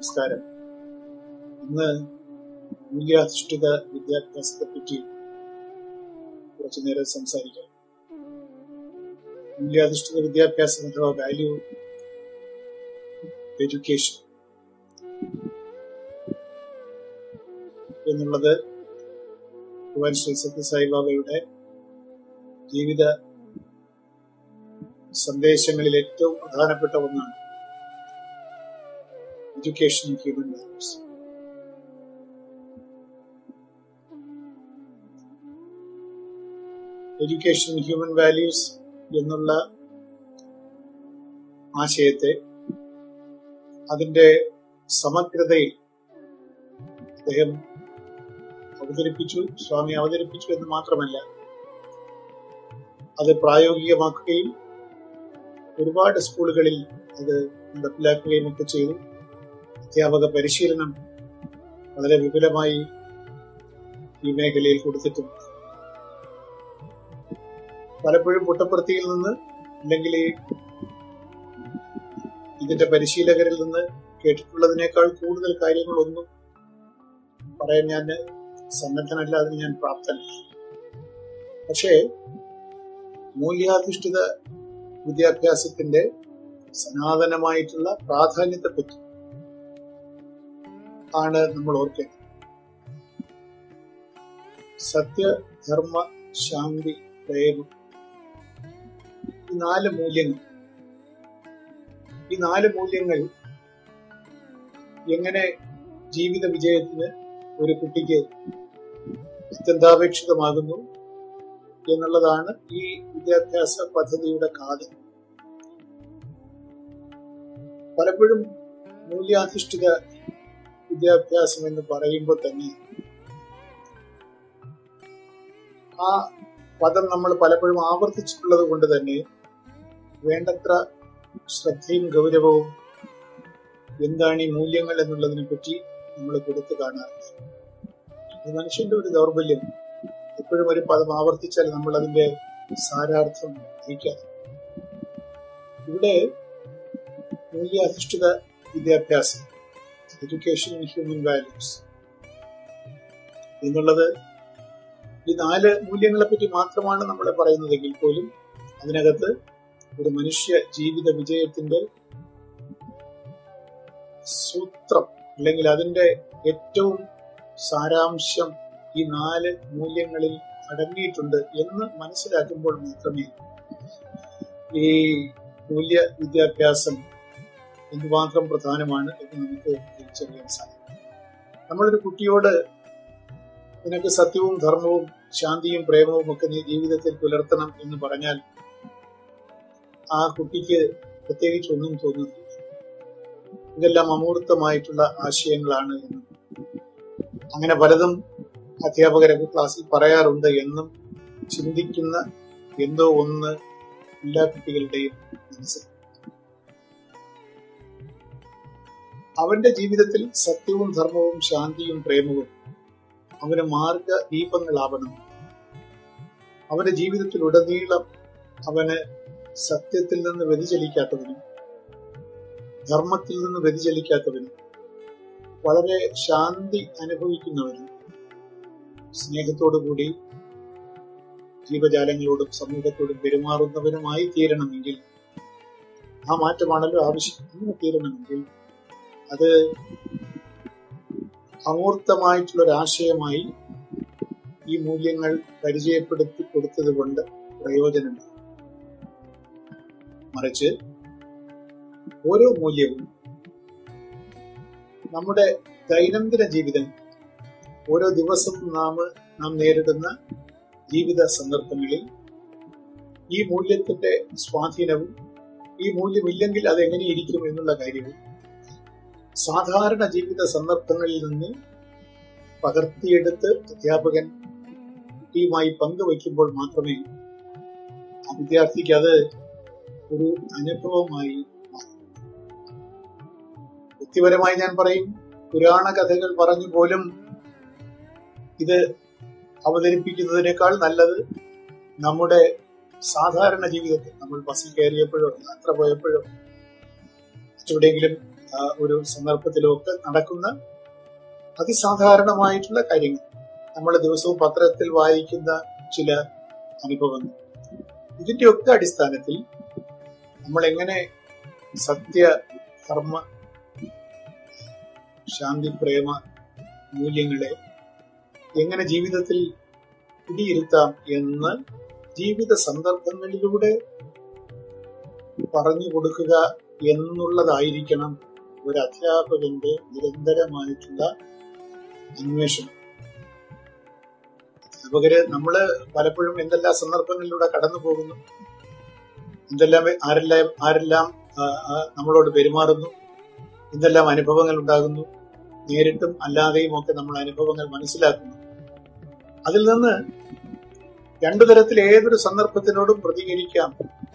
നമസ്കാരം ഇന്ന് മൂല്യാധിഷ്ഠിത വിദ്യാഭ്യാസത്തെ പറ്റി കുറച്ചു നേരം സംസാരിക്കാം മൂല്യാധിഷ്ഠിത വിദ്യാഭ്യാസം അഥവാ വാല്യൂ എഡ്യൂക്കേഷൻ എന്നുള്ളത് ഭഗവാൻ ശ്രീ സത്യസായിബാബയുടെ ജീവിത സന്ദേശങ്ങളിൽ ഏറ്റവും പ്രധാനപ്പെട്ട ഒന്നാണ് education human values education human values എന്നുള്ള ആശയത്തെ അതിന്റെ സമഗ്രതയിൽ അദ്ദേഹം അവതരിപ്പിച്ചു സ്വാമി അവതരിപ്പിച്ചു എന്ന് മാത്രമല്ല അത് പ്രായോഗികമാക്കുകയും ഒരുപാട് സ്കൂളുകളിൽ അത് നടപ്പിലാക്കുകയും ഒക്കെ ചെയ്തു അധ്യാപക പരിശീലനം വളരെ വിപുലമായി ഈ മേഖലയിൽ കൊടുത്തിട്ടുണ്ട് പലപ്പോഴും പുട്ടപ്പുറത്തിയിൽ നിന്ന് അല്ലെങ്കിൽ ഇതിന്റെ പരിശീലകരിൽ നിന്ന് കേട്ടിട്ടുള്ളതിനേക്കാൾ കൂടുതൽ കാര്യങ്ങളൊന്നും പറയാൻ ഞാൻ സന്നദ്ധനല്ല അതിന് ഞാൻ പ്രാപ്തനല്ല പക്ഷേ മൂല്യാധിഷ്ഠിത വിദ്യാഭ്യാസത്തിന്റെ സനാതനമായിട്ടുള്ള പ്രാധാന്യത്തെപ്പറ്റി ആണ് നമ്മൾ ഓർക്കേണ്ടത് സത്യധർമ്മ ശാന്തി പ്രേമം ഈ നാല് മൂല്യങ്ങൾ ഈ നാല് മൂല്യങ്ങൾ എങ്ങനെ ജീവിത വിജയത്തിന് ഒരു കുട്ടിക്ക് അത്യന്താപേക്ഷിതമാകുന്നു എന്നുള്ളതാണ് ഈ വിദ്യാഭ്യാസ പദ്ധതിയുടെ കാതൽ പലപ്പോഴും മൂല്യാധിഷ്ഠിത വിദ്യാഭ്യാസം എന്ന് പറയുമ്പോൾ തന്നെ ആ പദം നമ്മൾ പലപ്പോഴും ആവർത്തിച്ചിട്ടുള്ളത് കൊണ്ട് തന്നെ വേണ്ടത്ര ശ്രദ്ധയും ഗൗരവവും എന്താണ് ഈ മൂല്യങ്ങൾ എന്നുള്ളതിനെ പറ്റി നമ്മൾ കൊടുത്തു കാണാറില്ല ഇത് മനുഷ്യന്റെ ഒരു ദൗർബല്യം എപ്പോഴും ഒരു പദം ആവർത്തിച്ചാൽ നമ്മൾ അതിന്റെ സാരാർത്ഥം ഗ്രഹിക്കാം ഇവിടെ മൂല്യാധിഷ്ഠിത വിദ്യാഭ്യാസം എഡ്യൂക്കേഷൻ ഇൻ ഹ്യൂമൻ വാല്യൂസ് എന്നുള്ളത് ഈ നാല് മൂല്യങ്ങളെ പറ്റി മാത്രമാണ് നമ്മൾ പറയുന്നതെങ്കിൽ പോലും അതിനകത്ത് ഒരു മനുഷ്യ ജീവിത വിജയത്തിന്റെ സൂത്രം അല്ലെങ്കിൽ അതിന്റെ ഏറ്റവും സാരാംശം ഈ നാല് മൂല്യങ്ങളിൽ അടങ്ങിയിട്ടുണ്ട് എന്ന് മനസ്സിലാക്കുമ്പോൾ മാത്രമേ ഈ മൂല്യ വിദ്യാഭ്യാസം എന്തുമാത്രം പ്രധാനമാണ് എന്ന് നമുക്ക് തിരിച്ചറിയാൻ സാധിക്കും നമ്മളൊരു കുട്ടിയോട് നിനക്ക് സത്യവും ധർമ്മവും ശാന്തിയും പ്രേമവും ഒക്കെ നീ ജീവിതത്തിൽ പുലർത്തണം എന്ന് പറഞ്ഞാൽ ആ കുട്ടിക്ക് പ്രത്യേകിച്ച് ഒന്നും തോന്നുന്നില്ല ഇതെല്ലാം അമൂർത്തമായിട്ടുള്ള ആശയങ്ങളാണ് എന്നും അങ്ങനെ പലതും അധ്യാപകരൊക്കെ ക്ലാസ്സിൽ പറയാറുണ്ട് എന്നും ചിന്തിക്കുന്ന എന്തോ ഒന്ന് എല്ലാ കുട്ടികളുടെയും മനസ്സിൽ അവന്റെ ജീവിതത്തിൽ സത്യവും ധർമ്മവും ശാന്തിയും പ്രേമവും അവന് മാർഗ ദീപങ്ങളാവണം അവന്റെ ജീവിതത്തിൽ ഉടനീളം അവന് സത്യത്തിൽ നിന്ന് വ്യതിചലിക്കാത്തവനും ധർമ്മത്തിൽ നിന്ന് വ്യതിചലിക്കാത്തവനും വളരെ ശാന്തി അനുഭവിക്കുന്നവനും സ്നേഹത്തോടുകൂടി ജീവജാലങ്ങളോടും സമൂഹത്തോടും പെരുമാറുന്നവനുമായി തീരണമെങ്കിൽ ആ മാറ്റമാണല്ലോ ആവശ്യം അങ്ങനെ തീരണമെങ്കിൽ അത് അമൂർത്തമായിട്ടുള്ള ഒരു ആശയമായി ഈ മൂല്യങ്ങൾ പരിചയപ്പെടുത്തി കൊടുത്തത് കൊണ്ട് പ്രയോജനമില്ല മറിച്ച് ഓരോ മൂല്യവും നമ്മുടെ ദൈനംദിന ജീവിതം ഓരോ ദിവസവും നാം നാം നേരിടുന്ന ജീവിത സന്ദർഭങ്ങളിൽ ഈ മൂല്യത്തിന്റെ സ്വാധീനവും ഈ മൂല്യമില്ലെങ്കിൽ അത് എങ്ങനെയിരിക്കും എന്നുള്ള കാര്യവും സാധാരണ ജീവിത സന്ദർഭങ്ങളിൽ നിന്ന് പകർത്തിയെടുത്ത് അധ്യാപകൻ കുട്ടിയുമായി പങ്കുവയ്ക്കുമ്പോൾ മാത്രമേ ആ വിദ്യാർത്ഥിക്ക് അത് ഒരു അനുഭവമായി മാറും വ്യക്തിപരമായി ഞാൻ പറയും പുരാണ കഥകൾ പറഞ്ഞു പോലും ഇത് അവതരിപ്പിക്കുന്നതിനേക്കാൾ നല്ലത് നമ്മുടെ സാധാരണ ജീവിതത്തിൽ നമ്മൾ ബസ്സിൽ കയറിയപ്പോഴോ യാത്ര പോയപ്പോഴോ മറ്റെവിടെയെങ്കിലും ആ, ഒരു സന്ദർഭത്തിലും ഒക്കെ നടക്കുന്ന അതിസാധാരണമായിട്ടുള്ള കാര്യങ്ങൾ നമ്മൾ ദിവസവും പത്രത്തിൽ വായിക്കുന്ന ചില അനുഭവങ്ങൾ ഇതിന്റെയൊക്കെ അടിസ്ഥാനത്തിൽ നമ്മൾ എങ്ങനെ സത്യ ധർമ്മ ശാന്തി പ്രേമ മൂല്യങ്ങളെ എങ്ങനെ ജീവിതത്തിൽ കുടിയിരുത്താം എന്ന് ജീവിത സന്ദർഭങ്ങളിലൂടെ പറഞ്ഞു കൊടുക്കുക എന്നുള്ളതായിരിക്കണം ഒരു അധ്യാപകന്റെ നിരന്തരമായിട്ടുള്ള അന്വേഷണം അധ്യാപകര് നമ്മള് പലപ്പോഴും എന്തെല്ലാം സന്ദർഭങ്ങളിലൂടെ കടന്നു പോകുന്നു എന്തെല്ലാം ആരെല്ലാം ആരെല്ലാം ആ, ആ, നമ്മളോട് പെരുമാറുന്നു എന്തെല്ലാം അനുഭവങ്ങൾ ഉണ്ടാകുന്നു നേരിട്ടും അല്ലാതെയും ഒക്കെ നമ്മൾ അനുഭവങ്ങൾ മനസ്സിലാക്കുന്നു അതിൽ നിന്ന് രണ്ടു തരത്തിൽ ഏതൊരു സന്ദർഭത്തിനോടും പ്രതികരിക്കാം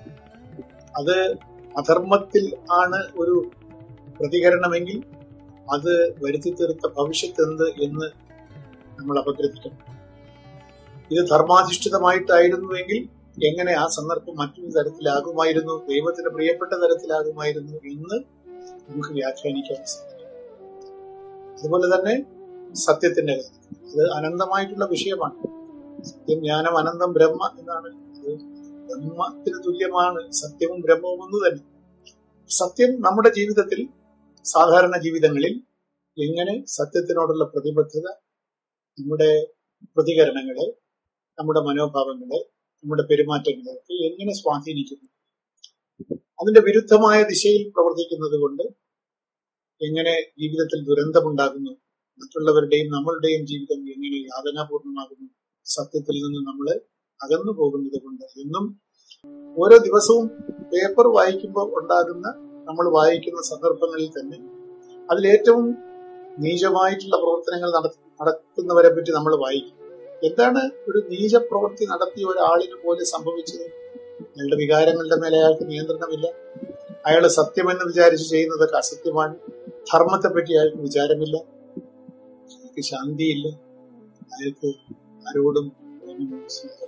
അത് അധർമ്മത്തിൽ ആണ് ഒരു പ്രതികരണമെങ്കിൽ അത് വരുത്തി തീർത്ത ഭവിഷ്യത്ത് എന്ത് എന്ന് നമ്മൾ അപഗ്രഥിക്കണം ഇത് ധർമാധിഷ്ഠിതമായിട്ടായിരുന്നുവെങ്കിൽ എങ്ങനെ ആ സന്ദർഭം മറ്റൊരു തരത്തിലാകുമായിരുന്നു ദൈവത്തിന് പ്രിയപ്പെട്ട തരത്തിലാകുമായിരുന്നു എന്ന് നമുക്ക് വ്യാഖ്യാനിക്കാൻ സാധിക്കും അതുപോലെ തന്നെ സത്യത്തിന്റെ കാര്യം അത് അനന്തമായിട്ടുള്ള വിഷയമാണ് സത്യം ജ്ഞാനം അനന്തം ബ്രഹ്മ എന്നാണ് അത് ബ്രഹ്മത്തിന് തുല്യമാണ് സത്യവും ബ്രഹ്മവും ഒന്ന് തന്നെ സത്യം നമ്മുടെ ജീവിതത്തിൽ സാധാരണ ജീവിതങ്ങളിൽ എങ്ങനെ സത്യത്തിനോടുള്ള പ്രതിബദ്ധത നമ്മുടെ പ്രതികരണങ്ങളെ നമ്മുടെ മനോഭാവങ്ങളെ നമ്മുടെ പെരുമാറ്റങ്ങളെ ഒക്കെ എങ്ങനെ സ്വാധീനിക്കുന്നു അതിന്റെ വിരുദ്ധമായ ദിശയിൽ പ്രവർത്തിക്കുന്നത് കൊണ്ട് എങ്ങനെ ജീവിതത്തിൽ ദുരന്തമുണ്ടാകുന്നു മറ്റുള്ളവരുടെയും നമ്മളുടെയും ജീവിതം എങ്ങനെ യാതനാപൂർണമാകുന്നു സത്യത്തിൽ നിന്ന് നമ്മൾ അകന്നു പോകുന്നത് കൊണ്ട് എന്നും ഓരോ ദിവസവും പേപ്പർ വായിക്കുമ്പോൾ ഉണ്ടാകുന്ന നമ്മൾ വായിക്കുന്ന സന്ദർഭങ്ങളിൽ തന്നെ അതിലേറ്റവും നീചമായിട്ടുള്ള പ്രവർത്തനങ്ങൾ നട- നടത്തുന്നവരെ പറ്റി നമ്മൾ വായിക്കും എന്താണ് ഒരു നീച പ്രവൃത്തി നടത്തിയ ഒരാളിന് പോലും സംഭവിച്ചത് അയാളുടെ വികാരങ്ങളുടെ മേലെ അയാൾക്ക് നിയന്ത്രണമില്ല അയാൾ സത്യമെന്ന് വിചാരിച്ച് ചെയ്യുന്നതൊക്കെ അസത്യമാണ് ധർമ്മത്തെ പറ്റി അയാൾക്ക് വിചാരമില്ല അയാൾക്ക് ശാന്തിയില്ല അയാൾക്ക് ആരോടും പ്രേമമില്ല, സ്നേഹമില്ല.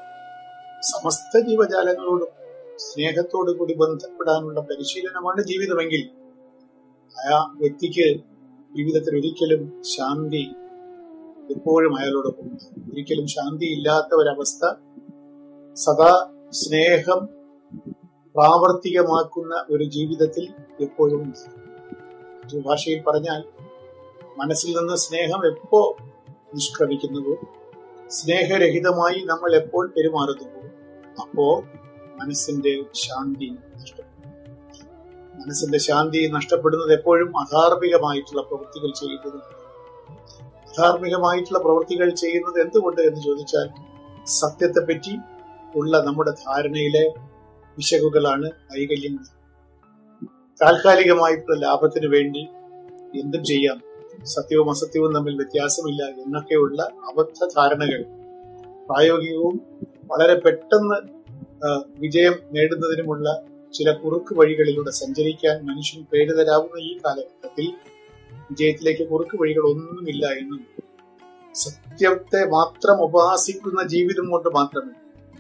സമസ്ത ജീവജാലങ്ങളോടും സ്നേഹത്തോടു കൂടി ബന്ധപ്പെടാനുള്ള പരിശീലനമാണ് ജീവിതമെങ്കിൽ ആ വ്യക്തിക്ക് ജീവിതത്തിൽ ഒരിക്കലും ശാന്തി എപ്പോഴും അയാളോടൊപ്പം ഉണ്ടാകും. ഒരിക്കലും ശാന്തി ഇല്ലാത്ത ഒരവസ്ഥ സദാ സ്നേഹം പ്രാവർത്തികമാക്കുന്ന ഒരു ജീവിതത്തിൽ എപ്പോഴും ഉണ്ടാകും. ഒരു ഭാഷയിൽ പറഞ്ഞാൽ മനസ്സിൽ നിന്ന് സ്നേഹം എപ്പോ നിഷ്ക്രമിക്കുന്നുവോ സ്നേഹരഹിതമായി നമ്മൾ എപ്പോൾ പെരുമാറുന്നുവോ അപ്പോ മനസ്സിന്റെ ശാന്തി നഷ്ടപ്പെടും മനസ്സിന്റെ ശാന്തി നഷ്ടപ്പെടുന്നത് എപ്പോഴും അധാർമികമായിട്ടുള്ള പ്രവൃത്തികൾ ചെയ്യുന്നത് അധാർമികമായിട്ടുള്ള പ്രവൃത്തികൾ ചെയ്യുന്നത് എന്തുകൊണ്ട് എന്ന് ചോദിച്ചാൽ സത്യത്തെപ്പറ്റി ഉള്ള നമ്മുടെ ധാരണയിലെ വിശകുകളാണ് വൈകല്യങ്ങൾ താൽക്കാലികമായിട്ടുള്ള ലാഭത്തിന് വേണ്ടി എന്തും ചെയ്യാം സത്യവും അസത്യവും തമ്മിൽ വ്യത്യാസമില്ല എന്നൊക്കെയുള്ള അബദ്ധ ധാരണകൾ പ്രായോഗികവും വളരെ പെട്ടെന്ന് ആ, വിജയം നേടുന്നതിനുമുള്ള ചില കുറുക്ക് വഴികളിലൂടെ സഞ്ചരിക്കാൻ മനുഷ്യൻ പ്രേരിതരാകുന്ന ഈ കാലഘട്ടത്തിൽ വിജയത്തിലേക്ക് കുറുക്ക് വഴികൾ ഒന്നുമില്ല എന്നും സത്യത്തെ മാത്രം ഉപാസിക്കുന്ന ജീവിതം കൊണ്ട് മാത്രമേ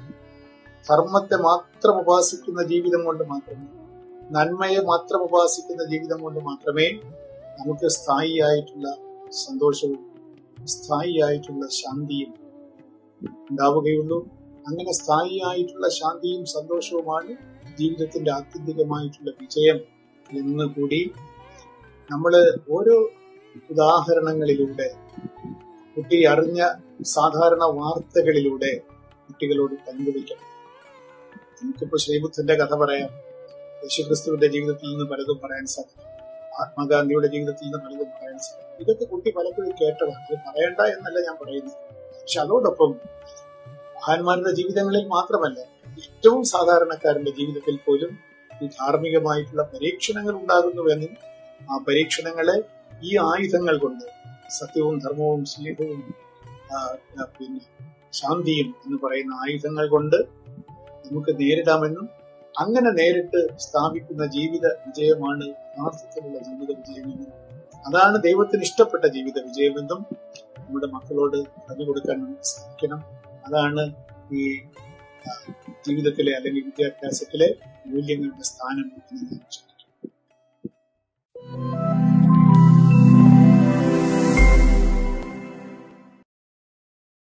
ധർമ്മത്തെ മാത്രം ഉപാസിക്കുന്ന ജീവിതം കൊണ്ട് മാത്രമേ നന്മയെ മാത്രം ഉപാസിക്കുന്ന ജീവിതം കൊണ്ട് മാത്രമേ നമുക്ക് സ്ഥായിയായിട്ടുള്ള സന്തോഷവും സ്ഥായിയായിട്ടുള്ള ശാന്തിയും ഉണ്ടാവുകയുള്ളൂ അങ്ങനെ സ്ഥായിയായിട്ടുള്ള ശാന്തിയും സന്തോഷവുമാണ് ജീവിതത്തിന്റെ ആത്യന്തികമായിട്ടുള്ള വിജയം എന്ന് കൂടി നമ്മൾ ഓരോ ഉദാഹരണങ്ങളിലൂടെ കുട്ടി അറിഞ്ഞ സാധാരണ വാർത്തകളിലൂടെ കുട്ടികളോട് പങ്കുവയ്ക്കണം നമുക്കിപ്പോ ശ്രീബുദ്ധന്റെ കഥ പറയാം യേശുക്രിസ്തുവിന്റെ ജീവിതത്തിൽ നിന്ന് പലതും പറയാൻ സാധിക്കും മഹാത്മാഗാന്ധിയുടെ ജീവിതത്തിൽ നിന്ന് പലതും പറയാൻ സാധിക്കും ഇതൊക്കെ കുട്ടി പലപ്പോഴും കേട്ടതാണ് ഇത് പറയണ്ട എന്നല്ല ഞാൻ പറയുന്നത് പക്ഷെ അതോടൊപ്പം മഹാന്മാരുടെ ജീവിതങ്ങളിൽ മാത്രമല്ല ഏറ്റവും സാധാരണക്കാരന്റെ ജീവിതത്തിൽ പോലും ഈ ധാർമ്മികമായിട്ടുള്ള പരീക്ഷണങ്ങൾ ഉണ്ടാകുന്നുവെന്നും ആ പരീക്ഷണങ്ങളെ ഈ ആയുധങ്ങൾ കൊണ്ട് സത്യവും ധർമ്മവും സ്നേഹവും ആ, ആ, പിന്നെ ശാന്തിയും എന്ന് പറയുന്ന ആയുധങ്ങൾ കൊണ്ട് നമുക്ക് നേരിടാമെന്നും അങ്ങനെ നേരിട്ട് സ്ഥാപിക്കുന്ന ജീവിത വിജയമാണ് യഥാർത്ഥത്തിലുള്ള ജീവിത വിജയമെന്നും അതാണ് ദൈവത്തിന് ഇഷ്ടപ്പെട്ട ജീവിത വിജയമെന്നും നമ്മുടെ മക്കളോട് പറഞ്ഞു കൊടുക്കാൻ നമുക്ക് സാധിക്കണം അതാണ് ഈ ആ, ജീവിതത്തിലെ അല്ലെങ്കിൽ വിദ്യാഭ്യാസത്തിലെ മൂല്യങ്ങളുടെ സ്ഥാനം എന്ന് ഞാൻ വിശ്വസിക്കുന്നു നമസ്കാരം